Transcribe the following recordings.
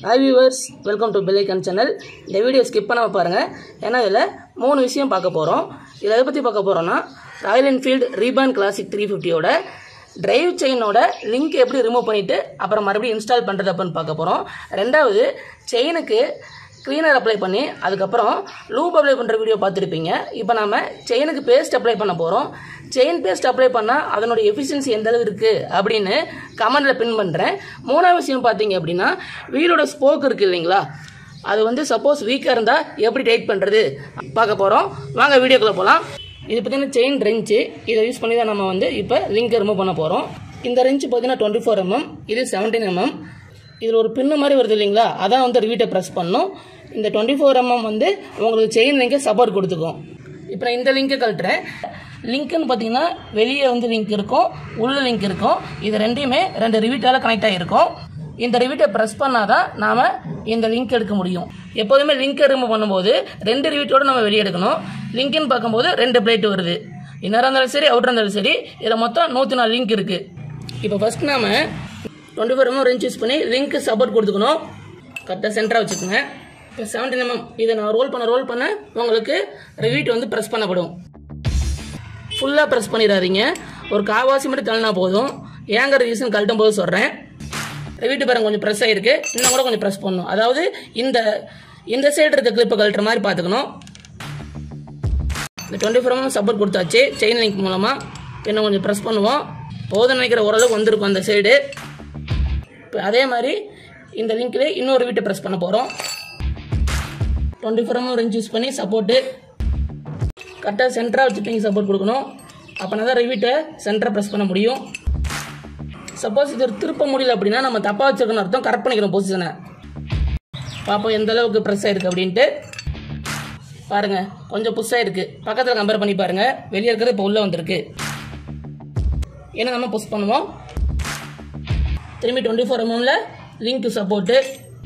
hi viewers welcome to பெல்லைக்கன் channel இந்த video skip பண்ணாமல் பாருங்கள் ஏன்னா இதில் மூணு விஷயம் பார்க்க போகிறோம் இதில் எதை பற்றி பார்க்க போகிறோன்னா ராயல் என்ஃபீல்டு ரீபான் கிளாசிக் த்ரீ ஃபிஃப்டியோட டிரைவ் செயினோட லிங்க் எப்படி ரிமூவ் பண்ணிவிட்டு அப்புறம் மறுபடியும் இன்ஸ்டால் பண்ணுறது அப்படின்னு பார்க்க போகிறோம் ரெண்டாவது செயினுக்கு க்ளீனர் அப்ளை பண்ணி அதுக்கப்புறம் லூப் அப்ளை பண்ணுற வீடியோ பார்த்துருப்பீங்க இப்போ நாம செயினுக்கு பேஸ்ட் அப்ளை பண்ண போகிறோம் செயின் பேஸ்ட் அப்ளை பண்ணால் அதனோட எஃபிஷியன்சி எந்த அளவு இருக்குது அப்படின்னு கமெண்டில் பின் பண்ணுறேன் மூணாவது விஷயம் பார்த்தீங்க அப்படின்னா வீலோட ஸ்போக் இருக்குது இல்லைங்களா அது வந்து சப்போஸ் வீக்காக இருந்தால் எப்படி டைட் பண்ணுறது பார்க்க போகிறோம் வாங்க வீடியோக்குள்ளே போகலாம் இது பார்த்தீங்கன்னா செயின் ரெஞ்சு இதை யூஸ் பண்ணி தான் நம்ம வந்து இப்போ லிங்கை ரிமூவ் பண்ண போகிறோம் இந்த ரெஞ்சு பார்த்தீங்கன்னா டுவெண்ட்டி ஃபோர் எம்எம் இது செவன்டீன் எம்எம் இதில் ஒரு பின்னு மாதிரி வருது இல்லைங்களா அதான் வந்து ரிவீட்டை ப்ரெஸ் பண்ணும் இந்த டுவெண்ட்டி ஃபோர் எம்எம் வந்து உங்களுக்கு செயின் லிங்கை சப்போர்ட் கொடுத்துக்கும் இப்போ நான் இந்த லிங்கை கழட்டுறேன் லிங்க்னு பார்த்தீங்கன்னா வெளியே வந்து லிங்க் இருக்கும் உள்ள லிங்க் இருக்கும் இது ரெண்டையுமே ரெண்டு ரிவீட்டால் கனெக்ட் ஆகிருக்கும் இந்த ரிவீட்டை ப்ரெஸ் பண்ணால் தான் நாம் இந்த லிங்க் எடுக்க முடியும் எப்போதுமே லிங்கை ரிமூவ் பண்ணும்போது ரெண்டு ரிவீட்டோடு நம்ம வெளியே எடுக்கணும் லிங்க்னு பார்க்கும்போது ரெண்டு பிளேட் வருது இன்னராக இருந்தாலும் சரி அவுட்டராக இருந்தாலும் சரி இதில் மொத்தம் நூற்றி நாலு லிங்க் இருக்குது இப்போ ஃபஸ்ட் நாம twenty four mm wrench use பண்ணி லிங்க் சப்போர்ட் கொடுத்துக்கணும் கரெக்டாக சென்டராக வச்சுக்கோங்க இப்போ செவன்டீன் எம்எம் இதை நான் ரோல் பண்ண ரோல் பண்ண உங்களுக்கு ரிவீட் வந்து ப்ரெஸ் பண்ணப்படும் ஃபுல்லாக ப்ரெஸ் பண்ணிடாதீங்க ஒரு காவாசி மட்டும் தள்ளினா போதும் ஏங்கிற ரீசன் கழட்டும் போது சொல்கிறேன் ரிவீட்டு பாருங்க கொஞ்சம் ப்ரெஸ் ஆகிருக்கு இன்னும் கூட கொஞ்சம் ப்ரெஸ் பண்ணணும் அதாவது இந்த இந்த சைடு இருக்க கிளிப்பை கழட்டுற மாதிரி பார்த்துக்கணும் இந்த டுவெண்ட்டி ஃபோர் எம்எம் சப்போர்ட் கொடுத்தாச்சு செயின் லிங்க் மூலமாக இன்னும் கொஞ்சம் ப்ரெஸ் பண்ணுவோம் போதும் நினைக்கிற ஓரளவுக்கு வந்திருக்கும் அந்த சைடு இப்போ அதே மாதிரி இந்த லிங்க்ல இன்னொரு வீட்டை ப்ரெஸ் பண்ண போகிறோம் twenty four mm wrench use பண்ணி சப்போர்ட்டு கரெக்டாக சென்டராக வச்சுட்டு நீங்கள் சப்போர்ட் கொடுக்கணும் அப்போனா தான் ரிவீட்டை சென்டராக ப்ரெஸ் பண்ண முடியும் சப்போஸ் இது திருப்ப முடியல அப்படின்னா நம்ம தப்பாக வச்சிருக்கணும் அர்த்தம் கரெக்ட் பண்ணிக்கணும் பொசிஷனை பார்ப்போம் எந்த அளவுக்கு ப்ரெஸ் ஆயிருக்கு அப்படின்ட்டு பாருங்க கொஞ்சம் புஷ்ஷாக இருக்கு பக்கத்தில் கம்பேர் பண்ணி பாருங்க வெளியே இருக்கிறது இப்போ உள்ளே வந்திருக்கு ஏன்னா நம்ம புஷ் பண்ணுவோம் திரும்பி டுவெண்ட்டி ஃபோர் எம்எம்ல லிங்க் சப்போர்ட்டு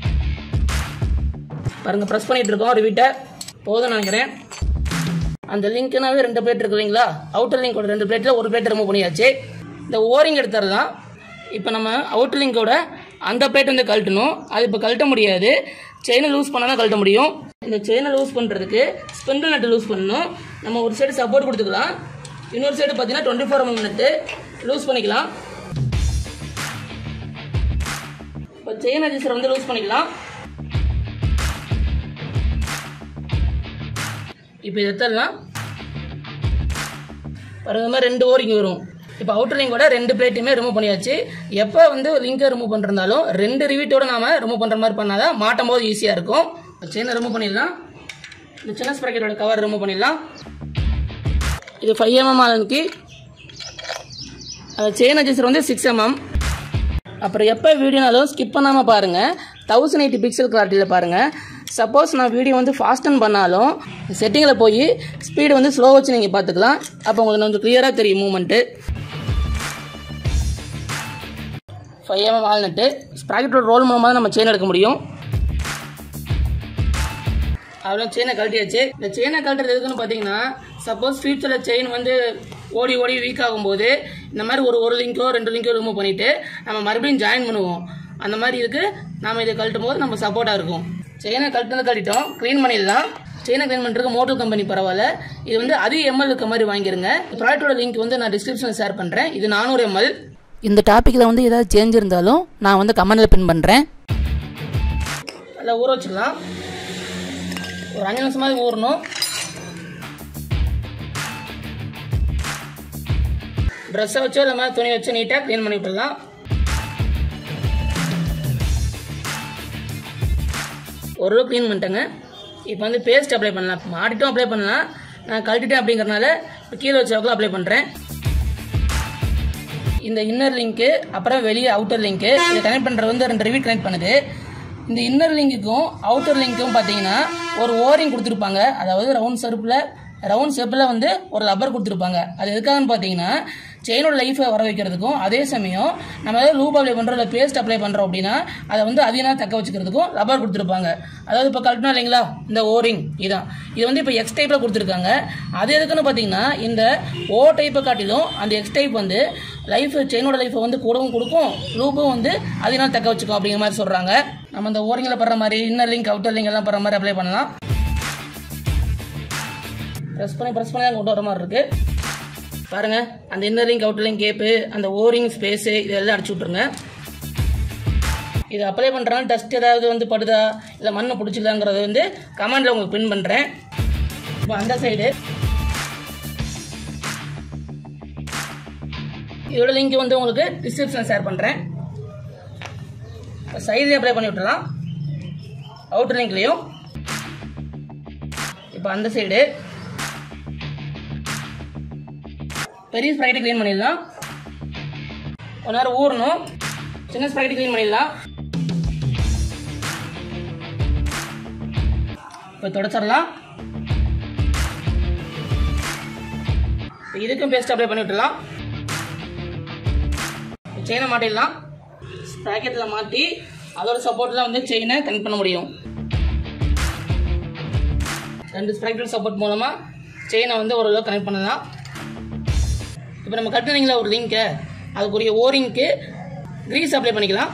பாருங்க ப்ரெஸ் பண்ணிட்டு இருக்கோம் ரிவீட்டை போதும் நினைக்கிறேன் அந்த லிங்க்னாவே ரெண்டு பிளேட் இருக்கு இல்லைங்களா அவுட்டர் லிங்கோட ரெண்டு பிளேட்டில் ஒரு பிளேட் ரிமூவ் பண்ணியாச்சு இந்த ஓரிங் எடுத்துறதான் இப்போ நம்ம அவுட்டர் லிங்கோட அந்த பிளேட் வந்து கழட்டணும் அது இப்போ கழட்ட முடியாது செயினை லூஸ் பண்ணால் தான் கழட்ட முடியும் இந்த செயினை லூஸ் பண்ணுறதுக்கு ஸ்பிண்டில் நட்டு லூஸ் பண்ணணும் நம்ம ஒரு சைடு சப்போர்ட் கொடுத்துக்கலாம் இன்னொரு சைடு பார்த்தீங்கன்னா twenty four mm nut loose பண்ணிக்கலாம் இப்போ செயின் அட்ஜஸ்டர் வந்து லூஸ் பண்ணிக்கலாம் இப்போ இது எடுத்துடலாம் பாருங்க மாதிரி ரெண்டு ஓரிங் வரும் இப்போ அவுட்டர் லிங்கோட ரெண்டு பிளேட்டுமே ரிமூவ் பண்ணியாச்சு எப்போ வந்து லிங்கை ரிமூவ் பண்ணுறதாலும் ரெண்டு ரிவீட்டோட நாம ரிமூவ் பண்ணுற மாதிரி பண்ணாதான் மாட்டும் போது ஈஸியாக இருக்கும் செயினை ரிமூவ் பண்ணிடலாம் இந்த சின்ன ஸ்ப்ராக்கெட்டோட கவர் ரிமூவ் பண்ணிடலாம் இது ஃபைவ் எம்எம் ஆளுக்கு அந்த செயின் அட்ஜஸ்டர் வந்து சிக்ஸ் எம்எம் அப்புறம் எப்போ வீடியோனாலும் ஸ்கிப் பண்ணாமல் பாருங்கள் தௌசண்ட் எயிட்டி பிக்சல் கிளாரிட்டியில் பாருங்கள் சப்போஸ் நான் வீடியோ வந்து ஃபாஸ்டன் பண்ணாலும் செட்டிங்கில் போய் ஸ்பீடு வந்து ஸ்லோ வச்சு நீங்கள் பார்த்துக்கலாம் அப்போ உங்களுக்கு கொஞ்சம் கிளியராக தெரியும் மூமெண்ட்டு ஃபைவ் எம்எம் வால்நட்டு ஸ்ப்ராக்கெட்டோட ரோல் மூலமாக தான் நம்ம செயின் எடுக்க முடியும் அவ்வளோ செயினை கழட்டியாச்சு இந்த செயினை கழட்டுறது எதுக்குன்னு பார்த்தீங்கன்னா சப்போஸ் ஃபியூச்சரில் செயின் வந்து ஓடி ஓடி வீக் ஆகும்போது இந்த மாதிரி ஒரு ஒரு லிங்கோ ரெண்டு லிங்கோ ரிமூவ் பண்ணிவிட்டு நம்ம மறுபடியும் ஜாயின் பண்ணுவோம் அந்த மாதிரி இதுக்கு நம்ம இதை கழட்டும் போது நம்ம சப்போர்ட்டாக இருக்கும் செயினை கழட்டினது கழட்டிட்டோம் க்ளீன் பண்ணிடலாம் செயினை க்ளீன் பண்ணுறதுக்கு மோட்டர் கம்பெனி பரவாயில்ல இது வந்து அதிக எம்எல் இருக்க மாதிரி வாங்கிருங்க ப்ராடக்டோட லிங்க் வந்து நான் டிஸ்கிரிப்ஷனில் ஷேர் பண்ணுறேன் இது நானூறு எம்எல் இந்த டாப்பிக்கில் வந்து ஏதாவது சேஞ்ச் இருந்தாலும் நான் வந்து கமெண்டில் பின் பண்ணுறேன் அதில் ஊற வச்சுக்கலாம் ஒரு அஞ்சு நிமிஷம் மாதிரி ஊறணும் ட்ரெஸ்ஸை வச்சோ இல்லை மாதிரி துணி வச்சு நீட்டாக க்ளீன் பண்ணி விட்டுடலாம் ஓரளவு க்ளீன் பண்ணிட்டேங்க இப்போ வந்து பேஸ்ட் அப்ளை பண்ணலாம் மாட்டிட்டும் அப்ளை பண்ணலாம் நான் கழட்டிட்டேன் அப்படிங்கறனால இப்போ கீழே வச்சவங்களும் அப்ளை பண்ணுறேன் இந்த இன்னர் லிங்க்கு அப்புறம் வெளியே அவுட்டர் லிங்க்கு இதை கனெக்ட் பண்ணுறது வந்து ரெண்டு ரிவீட் கனெக்ட் பண்ணுது இந்த இன்னர் லிங்க்குக்கும் அவுட்டர் லிங்க்கும் பார்த்தீங்கன்னா ஒரு ஓரிங் கொடுத்துருப்பாங்க அதாவது ரவுண்ட் சர்ப்பில் ரவுண்ட் ஷேப்பில் வந்து ஒரு ரப்பர் கொடுத்துருப்பாங்க அது எதுக்காகன்னு பார்த்தீங்கன்னா செயினோட லைஃபை வர வைக்கிறதுக்கும் அதே சமயம் நம்ம ஏதாவது லூப் அப்ளை பண்ணுறோம் இல்லை பேஸ்ட் அப்ளை பண்ணுறோம் அப்படின்னா அதை வந்து அதிகமாக தக்க வச்சுக்கிறதுக்கும் ரப்பர் கொடுத்துருப்பாங்க அதாவது இப்போ கழட்டினா இல்லைங்களா இந்த ஓரிங் இதான் இது வந்து இப்போ எக்ஸ் டைப்பில் கொடுத்துருக்காங்க அது எதுக்குன்னு பார்த்தீங்கன்னா இந்த ஓ டைப்பை காட்டிலும் அந்த எக்ஸ் டைப் வந்து லைஃப் செயினோட லைஃப்பை வந்து கூடவும் கொடுக்கும் லூப்பும் வந்து அதிகமாக தக்க வச்சுக்கும் அப்படிங்கிற மாதிரி சொல்கிறாங்க நம்ம இந்த ஓரிங்கில் படுற மாதிரி இன்னர் லிங்க் அவுட்டர் லிங்க் எல்லாம் படுற மாதிரி அப்ளை பண்ணலாம் ப்ரெஸ் பண்ணி ப்ரெஸ் பண்ணி தான் கொண்டு வர மாதிரி இருக்கு பாருங்க அந்த inner link outer link gap அந்த ஓரிங் ஸ்பேஸு இதெல்லாம் அடிச்சு விட்ருங்க இது அப்ளை பண்ணுறாங்க டஸ்ட் ஏதாவது வந்து படுதா இல்லை மண்ணை பிடிச்சிக்கலாங்கிறத வந்து கமெண்டில் உங்களுக்கு பின் பண்ணுறேன் இப்போ அந்த சைடு இதோட லிங்க் வந்து உங்களுக்கு டிஸ்கிரிப்ஷன் ஷேர் பண்ணுறேன் சைட்லேயும் அப்ளை பண்ணி விட்டுறலாம் அவுட்டர் லிங்க்லேயும் இப்போ அந்த சைடு பெரிய ஸ்ப்ரைட்டை க்ளீன் பண்ணிடலாம் கொஞ்ச நேரம் ஊறணும் சின்ன ஸ்ப்ரைட்டை க்ளீன் பண்ணிடலாம் இப்போ தொடச்சிடலாம் இப்போ இதுக்கும் பேஸ்ட் அப்ளை பண்ணி விட்டுலாம் செயினை மாட்டிடலாம் ஸ்ப்ராக்கெட்டில் மாட்டி அதோட சப்போர்ட்டில் வந்து செயினை கனெக்ட் பண்ண முடியும் ரெண்டு ஸ்ப்ராக்கெட் சப்போர்ட் மூலமாக செயினை வந்து ஓரளவு கனெக்ட் பண்ணலாம் இப்போ நம்ம கட்டுனீங்களா ஒரு லிங்கை அதுக்குரிய ஓரிங்க்கு கிரீஸ் அப்ளை பண்ணிக்கலாம்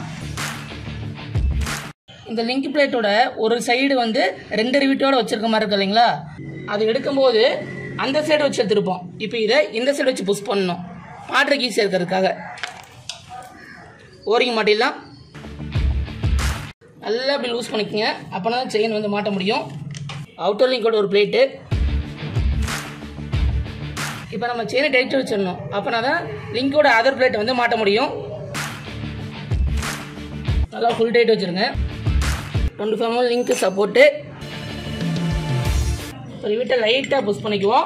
இந்த லிங்க் பிளேட்டோட ஒரு சைடு வந்து ரெண்டு ரிவிட்டோட வச்சிருக்க மாதிரி இருக்கு இல்லைங்களா அது எடுக்கும்போது அந்த சைடு வச்சு எடுத்துருப்போம் இப்போ இதை இந்த சைடு வச்சு புஷ் பண்ணணும் மாட்டுறக்கு ஈஸியாக இருக்கிறதுக்காக ஓரிங் மாட்டிடலாம் நல்லா அப்படி லூஸ் பண்ணிக்கோங்க அப்போனா தான் செயின் வந்து மாட்ட முடியும் அவுட்டர் லிங்கோட ஒரு பிளேட்டு இப்போ நம்ம செயினை டைட் வச்சிடணும் அப்போனா தான் லிங்கோட அதர் பிளேட்டை வந்து மாட்ட முடியும் நல்லா ஃபுல் டைட் வச்சுருங்க twenty five ML link support ஒரு வீட்டை லைட்டாக புஷ் பண்ணிக்குவோம்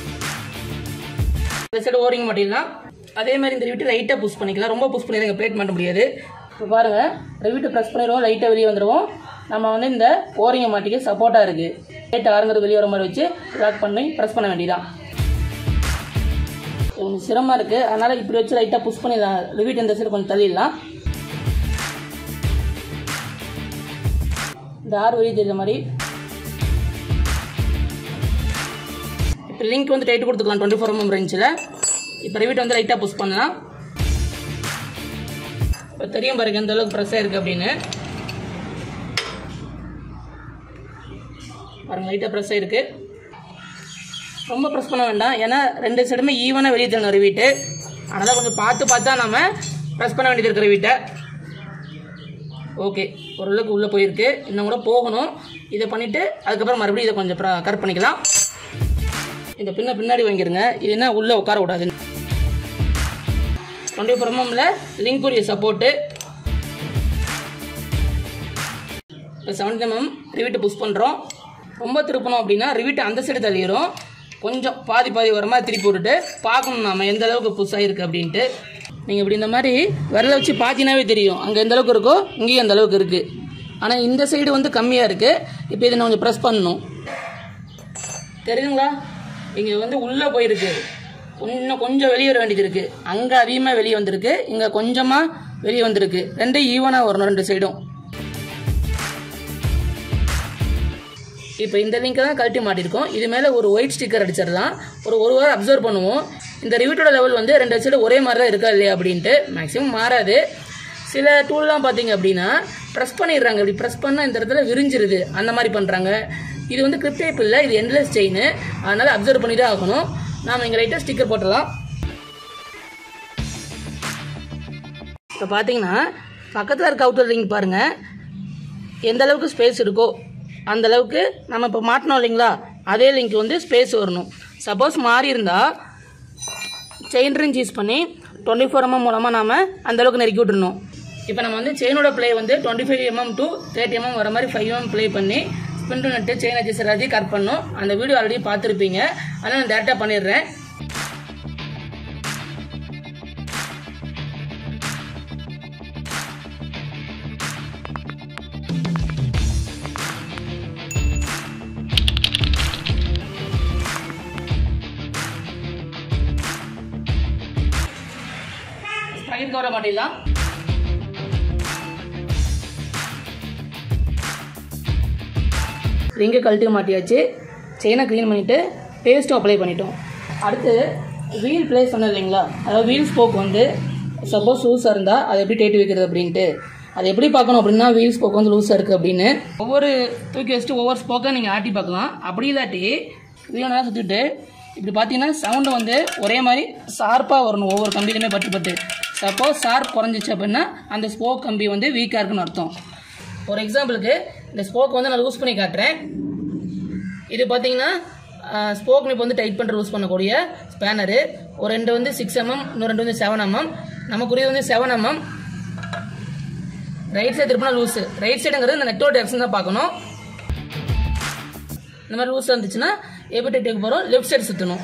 இந்த சைடு ஓரிங் மாட்டிடலாம் அதே மாதிரி இந்த வீட்டை லைட்டாக புஷ் பண்ணிக்கலாம் ரொம்ப புஷ் பண்ணி பிளேட் மாட்ட முடியாது இப்போ பாருங்கள் ரிவிட்டு ப்ரெஸ் பண்ணிடுவோம் லைட்டாக வெளியே வந்துடுவோம் நம்ம வந்து இந்த ஓரிங்கை மாட்டிக்க சப்போர்ட்டாக இருக்குது லைட்டாக ஆரங்கிறது வெளியே வர மாதிரி வச்சு லாக் பண்ணி ப்ரெஸ் பண்ண வேண்டியதான் கொஞ்சம் சிரமமாக இருக்குது அதனால் இப்படி வச்சு லைட்டாக புஷ் பண்ணிடலாம் ரிவிட் இந்த சைடு கொஞ்சம் தள்ளிடலாம் இந்த ஆறு வெளியே தெரியுற மாதிரி இப்போ லிங்க் வந்து டைட் கொடுத்துக்கலாம் டுவெண்ட்டி ஃபோர் எம்எம் ரேஞ்சில் இப்போ ரிவிட் வந்து லைட்டாக புஷ் பண்ணலாம் இப்போ தெரியும் பாருங்க எந்த அளவுக்கு ப்ரெஸ் ஆயிருக்கு அப்படின்னு பாருங்க லைட்டாக ப்ரெஸ் ஆயிருக்கு ரொம்ப ப்ரெஸ் பண்ண வேண்டாம் ஏன்னா ரெண்டு சைடுமே ஈவனாக வெளியே தரணும் ரிவீட்டு அதனால் கொஞ்சம் பார்த்து பார்த்தா நம்ம ப்ரெஸ் பண்ண வேண்டியது இருக்கிற வீட்டை ஓகே ஓரளவுக்கு உள்ளே போயிருக்கு இன்னும் கூட போகணும் இதை பண்ணிவிட்டு அதுக்கப்புறம் மறுபடியும் இதை கொஞ்சம் கரெக்ட் பண்ணிக்கலாம் இந்த பின்ன பின்னாடி வாங்கிருங்க இது என்ன உள்ளே உட்கார விடாது டுவெண்ட்டி ஃபோர் எம்எம்ல லிங்க் உரிய சப்போர்ட்டு இப்போ செவன்த் எம்எம் ரிவிட்டு புஷ் பண்ணுறோம் ரொம்ப திருப்பணும் அப்படின்னா ரிவிட்டு அந்த சைடு தள்ளிடும் கொஞ்சம் பாதி பாதி வர மாதிரி திருப்பி விட்டுட்டு பார்க்கணும் நாம எந்த அளவுக்கு புஷ் ஆகிருக்கு அப்படின்ட்டு நீங்கள் இப்படி இந்த மாதிரி விரல வச்சு பார்த்தீங்கன்னாவே தெரியும் அங்கே எந்த அளவுக்கு இருக்கோ இங்கேயும் அந்த அளவுக்கு இருக்குது ஆனால் இந்த சைடு வந்து கம்மியாக இருக்குது இப்போ இதை நான் கொஞ்சம் ப்ரெஸ் பண்ணணும் தெரியுங்களா இங்கே வந்து உள்ளே போயிருக்கு இன்னும் கொஞ்சம் வெளியே வர வேண்டியது இருக்குது அங்கே அதிகமாக வெளியே வந்திருக்கு இங்கே கொஞ்சமாக வெளியே வந்திருக்கு ரெண்டும் ஈவனாக வரணும் ரெண்டு சைடும் இப்போ இந்த லிங்கை தான் கழட்டி மாட்டியிருக்கோம் இது மேலே ஒரு ஒயிட் ஸ்டிக்கர் அடிச்சிடலாம் ஒரு ஒரு வாரம் அப்சர்வ் பண்ணுவோம் இந்த ரிவிட்டோட லெவல் வந்து ரெண்டு சைடு ஒரே மாதிரி தான் இருக்கா இல்லையா அப்படின்ட்டு மேக்ஸிமம் மாறாது சில டூல்லாம் பார்த்தீங்க அப்படின்னா ப்ரெஸ் பண்ணிடுறாங்க இப்படி ப்ரெஸ் பண்ணால் இந்த இடத்துல விரிஞ்சிருது அந்த மாதிரி பண்ணுறாங்க இது வந்து கிரிப் டைப் இல்லை இது எண்ட்லெஸ் செயின் அதனால் அப்சர்வ் பண்ணி தான் ஆகணும் நாம் இங்கே லைட்டாக ஸ்டிக்கர் போட்டுடலாம் இப்போ பார்த்தீங்கன்னா பக்கத்தில் இருக்க அவுட்டர் லிங்க் பாருங்கள் எந்த அளவுக்கு ஸ்பேஸ் இருக்கோ அந்த அளவுக்கு நம்ம இப்போ மாட்டினோம் இல்லைங்களா அதே லிங்க் வந்து ஸ்பேஸ் வரணும் சப்போஸ் மாறி இருந்தால் செயின் ரிஞ்ச் யூஸ் பண்ணி டுவெண்ட்டி ஃபோர் எம்எம் மூலமாக நாம் அந்த அளவுக்கு நெருக்கி விட்டுருணும் இப்போ நம்ம வந்து செயினோட ப்ளே வந்து twenty five mm to thirty mm வர மாதிரி ஃபைவ் எம்எம் ப்ளே பண்ணி ஸ்பின் நட்டு செயின் அட்ஜஸ்ட் எல்லாத்தையும் கட் பண்ணோம் அந்த வீடியோ ஆல்ரெடி பார்த்துருப்பீங்க அதனால் நான் டேரெக்டாக பண்ணிடுறேன் கவரை மாட்டிடலாம் ரிங்கை கழட்டி மாட்டியாச்சு செயினை க்ளீன் பண்ணிவிட்டு பேஸ்ட்டும் அப்ளை பண்ணிட்டோம் அடுத்து வீல் பிளேஸ் சொன்னது இல்லைங்களா அதாவது வீல் ஸ்போக் வந்து சப்போஸ் லூஸாக இருந்தால் அதை எப்படி டேட்டு வைக்கிறது அப்படின்ட்டு அது எப்படி பார்க்கணும் அப்படின்னா வீல் ஸ்போக் வந்து லூஸாக இருக்குது அப்படின்னு ஒவ்வொரு தூக்கி வச்சுட்டு ஒவ்வொரு ஸ்போக்கை நீங்கள் ஆட்டி பார்க்கலாம் அப்படி இல்லாட்டி வீல் நல்லா சுற்றிட்டு இப்படி பார்த்தீங்கன்னா சவுண்டு வந்து ஒரே மாதிரி ஷார்ப்பாக வரணும் ஒவ்வொரு கம்பிலையுமே பட்டு பட்டு சப்போஸ் ஷார்ப் குறைஞ்சிச்சு அப்படின்னா அந்த ஸ்போக் கம்பி வந்து வீக்காக இருக்குன்னு அர்த்தம் ஒரு எக்ஸாம்பிளுக்கு இந்த ஸ்போக் வந்து நான் லூஸ் பண்ணி காட்டுறேன் இது பார்த்தீங்கன்னா ஸ்போக் நிப் வந்து டைட் பண்ணுற யூஸ் பண்ணக்கூடிய ஸ்பேனரு ஒரு ரெண்டு வந்து சிக்ஸ் எம்எம் இன்னொரு ரெண்டு வந்து செவன் எம்எம் நமக்குரியது வந்து செவன் எம்எம் ரைட் சைடு திருப்பினா லூஸு ரைட் சைடுங்கிறது இந்த நெட்டோட டெக்ஷன் தான் பார்க்கணும் இந்த மாதிரி லூஸாக இருந்துச்சுன்னா எப்படி டைட் போகிறோம் லெஃப்ட் சைடு சுற்றணும்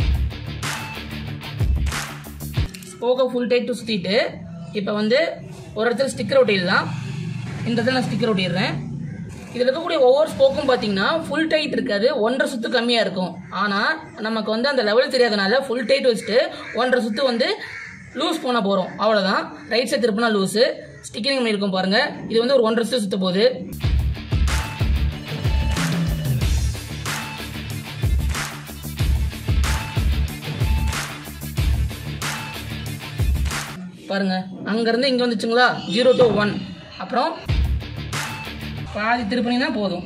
ஸ்போக்கை ஃபுல் டைட்டு சுற்றிட்டு இப்போ வந்து ஒரு இடத்துல ஸ்டிக்கர் ஒட்டிடலாம் இந்த இடத்துல நான் ஸ்டிக்கர் ஒட்டிடுறேன் இதில் இருக்கக்கூடிய ஒவ்வொரு ஸ்போக்கும் பார்த்தீங்கன்னா ஃபுல் டைட் இருக்காது ஒன்றரை சுத்து கம்மியாக இருக்கும் ஆனால் நமக்கு வந்து அந்த லெவல் தெரியாதனால ஃபுல் டைட் வச்சுட்டு ஒன்றரை சுத்து வந்து லூஸ் பண்ண போகிறோம் அவ்வளோதான் ரைட் சைடு திருப்பினா லூஸு ஸ்டிக்கரிங் பண்ணியிருக்கோம் பாருங்கள் இது வந்து ஒரு ஒன்றரை சுத்து சுத்த போகுது பாருங்க அங்கேருந்து இங்கே வந்துச்சுங்களா ஜீரோ டு ஒன் அப்புறம் பாதி திருப்பினா போதும்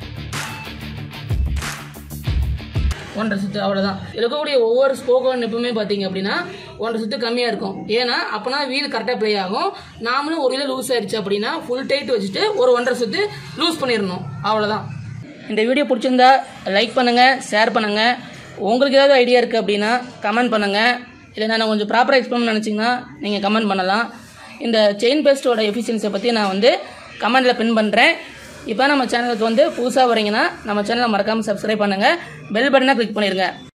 ஒன்றரை சுத்து அவ்வளோதான் இருக்கக்கூடிய ஒவ்வொரு ஸ்போக்கன் எப்பவுமே பார்த்தீங்க அப்படின்னா ஒன்றரை சுத்து கம்மியாக இருக்கும் ஏன்னா அப்போனா வீல் கரெக்டாக ப்ளே ஆகும் நாமளும் ஒரு வீல் லூஸ் ஆயிடுச்சு அப்படின்னா ஃபுல் டைட் வச்சுட்டு ஒரு ஒன்றரை சுத்து லூஸ் பண்ணிடணும் அவ்வளோதான் இந்த வீடியோ பிடிச்சிருந்தா லைக் பண்ணுங்கள் ஷேர் பண்ணுங்கள் உங்களுக்கு ஏதாவது ஐடியா இருக்குது அப்படின்னா கமெண்ட் பண்ணுங்கள் இல்லை நான் கொஞ்சம் ப்ராப்பராக எக்ஸ்பிளைன் நினச்சிங்கன்னா நீங்கள் கமெண்ட் பண்ணலாம் இந்த செயின் பேஸ்ட்டோட எஃபிஷியன்சியை பற்றி நான் வந்து கமெண்டில் பின் பண்ணுறேன் இப்போ நம்ம சேனலுக்கு வந்து புதுசாக வரீங்கன்னா நம்ம சேனலை மறக்காமல் சப்ஸ்கிரைப் பண்ணுங்கள் பெல் பட்டனை கிளிக் பண்ணிடுங்க